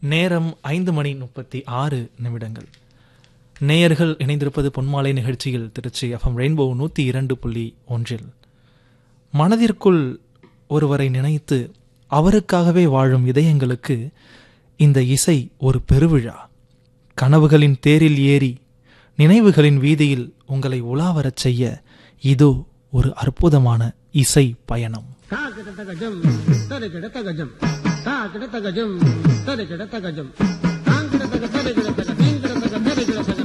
நேரம் ஐந்து மணி முப்பத்தி ஆறு நிமிடங்கள் நேயர்கள் இணைந்திருப்பது பொன்மாலை நிகழ்ச்சியில் திருச்சி எஃப்எம் ரெயின்போ நூற்றி இரண்டு புள்ளி ஒன்றில் மனதிற்குள் ஒருவரை நினைத்து அவருக்காகவே வாழும் இதயங்களுக்கு இந்த இசை ஒரு பெருவிழா கனவுகளின் தேரில் ஏறி நினைவுகளின் வீதியில் உங்களை உலாவரச் செய்ய இதோ ஒரு அற்புதமான இசை பயணம் தாக்கிடத்தகஜம் தருகிடத்தகஜம் தாக்கிடத்தகஜம் தருகிடத்தகஜம் தாங்கிடத்தக தருகிடத்தக தீங்கிடத்தக தருகிடத்தக